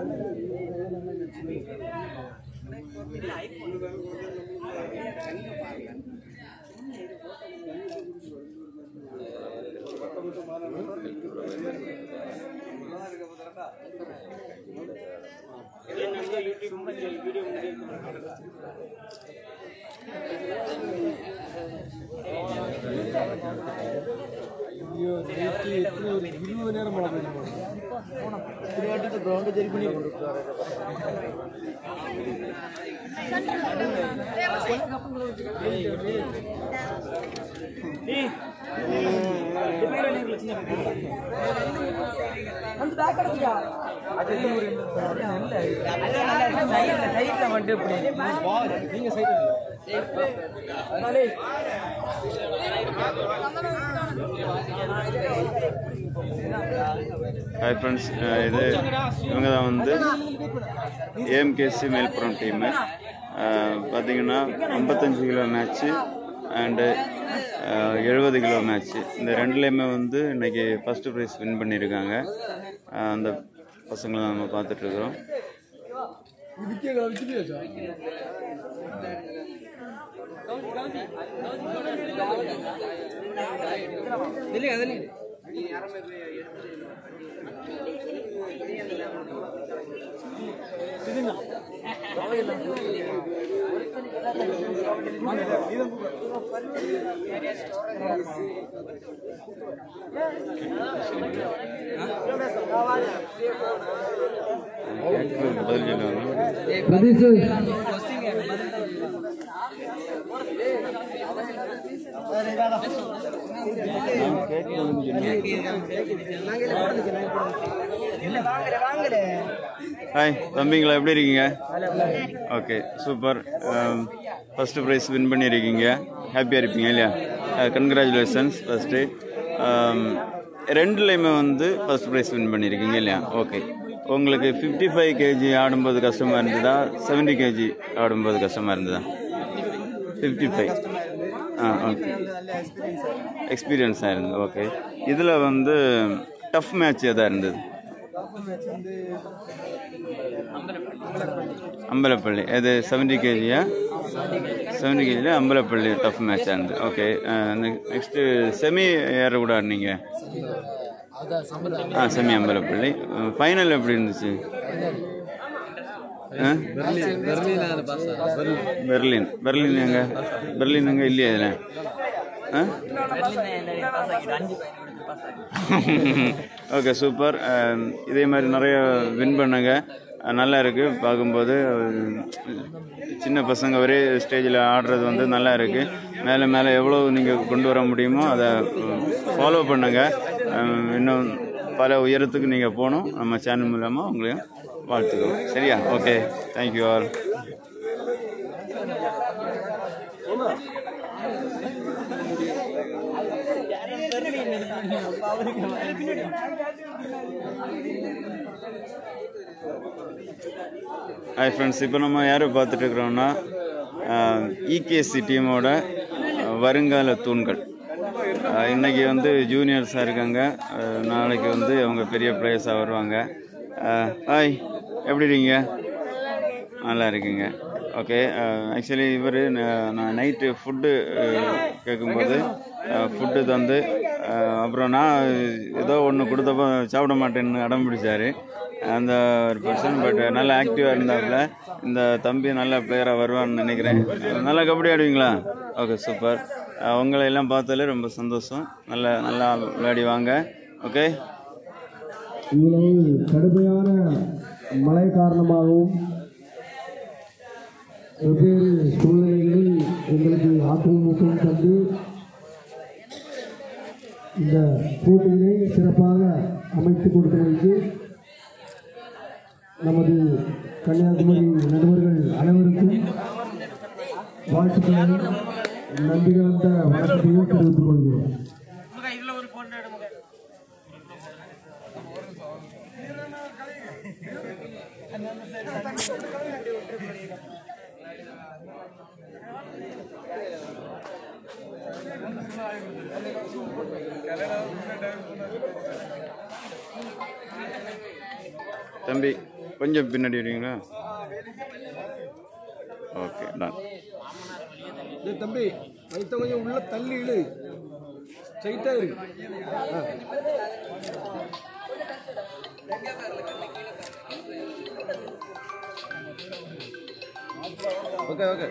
Hi friends இது இவங்க தான் வந்து ஏஎம்கேசி மேல்புரம் டீமு பார்த்தீங்கன்னா ஐம்பத்தஞ்சு கிலோ மேட்ச்சு அண்டு எழுபது கிலோ மேட்ச்சு இந்த ரெண்டுலேயுமே வந்து இன்னைக்கு ஃபஸ்ட்டு ப்ரைஸ் வின் பண்ணியிருக்காங்க அஹ் அந்த பசங்களை நம்ம பார்த்துட்ருக்குறோம் கேட்கறதுக்கு பதில் சொல்லுவாங்க நான் கேட்கறதுன்னு சொல்லுங்க ஹாய் தம்பிங்களா எப்படி இருக்கீங்க okay super first prize win பண்ணியிருக்கீங்க ஹாப்பியாக இருப்பீங்க இல்லையா கங்க்ராச்சுலேஷன்ஸ் ஃபஸ்ட்டு ரெண்டுலேயுமே வந்து ஃபஸ்ட் ப்ரைஸ் வின் பண்ணியிருக்கீங்க இல்லையா ஓகே உங்களுக்கு ஃபிஃப்டி ஃபைவ் கேஜி ஆடும்போது கஷ்டமாக இருந்ததா செவன்ட்டி கேஜி ஆடும்போது கஷ்டமாக இருந்ததா ஃபிஃப்டி ஃபைவ் ஆ ஓகே எக்ஸ்பீரியன்ஸாக இருந்தது ஓகே இதில் வந்து டஃப் மேட்ச் எதாக இருந்தது அம்பலப்பள்ளி அது செவன்டி கேஜியா செவன்டி கேஜியில் அம்பலப்பள்ளி டஃப் மேட்சாக இருந்தது ஓகே நெக்ஸ்ட்டு செமி ஏற கூட ஆடினீங்க ஆ செமி அம்பலப்பள்ளி ஃபைனல் எப்படி இருந்துச்சு ஆ? பெர்லின் பெர்லின் எங்க பெர்லின் எங்க இல்லையா இதில் ஆ ஓகே சூப்பர் இதே மாதிரி நிறைய வின் பண்ணுங்க அஹ் நல்லா இருக்கு பார்க்கும்போது அஹ் சின்ன பசங்க ஒரே ஸ்டேஜில் ஆடுறது வந்து நல்லா இருக்கு மேலே மேலே எவ்வளோ நீங்கள் கொண்டு வர முடியுமோ அதை ஃபாலோ பண்ணுங்க அஹ் இன்னும் பல உயரத்துக்கு நீங்கள் போகணும் நம்ம சேனல் மூலமாக உங்களையும் வாழ்த்துக்கிறோம் சரியா okay thank you all hi friends இப்போ நம்ம யாரை பார்த்துட்டு இருக்கிறோம்னா இகேசி டீமோட வருங்கால தூண்கள் அஹ், இன்னைக்கு வந்து ஜூனியர்ஸாக இருக்காங்க அஹ், நாளைக்கு வந்து அவங்க பெரிய பிளேயர்ஸாக வருவாங்க அஹ், ஹாய் எப்படி இருக்கீங்க நல்லா இருக்கீங்க ஓகே ஆக்சுவலி இவர் நான் நைட்டு ஃபுட்டு கேட்கும்போது ஃபுட்டு தந்து அஹ், அப்புறம் நான் ஏதோ ஒன்று கொடுத்தப்போ சாப்பிட மாட்டேன்னு அடம் பிடிச்சாரு அந்த ஒரு பர்சன் பட் நல்லா ஆக்டிவாக இருந்தாப்புல இந்த தம்பி நல்ல பிளேயராக வருவான்னு நினைக்கிறேன் நல்லா கபடி ஆடுவீங்களா ஓகே சூப்பர் உங்களை எல்லாம் பார்த்ததுல ரொம்ப சந்தோஷம் நல்லா நல்லா விளையாடி வாங்க ஓகே இவ்வளவு கடுமையான மழை காரணமாகவும் வெவ்வேறு சூழ்நிலைகளில் எங்களுக்கு ஆக்கம் ஊக்கம் தந்து இந்த போட்டியினை சிறப்பாக அமைத்து கொடுத்ததற்கு நமது கன்னியாகுமரி நடுவர்கள் அனைவருக்கும் வாழ்த்துக்களையும் நன்றி கலந்த வணக்கத்தையும் தெரிவித்துக் கொள்கிறோம் தம்பி கொஞ்சம் பின்னாடி வரீங்களா ஓகே டன் டேய் தம்பி வயிற்ற கொஞ்சம் உள்ள தள்ளி இழு ஸ்ட்ரைட்டா இருக்கு ஆ. Okay okay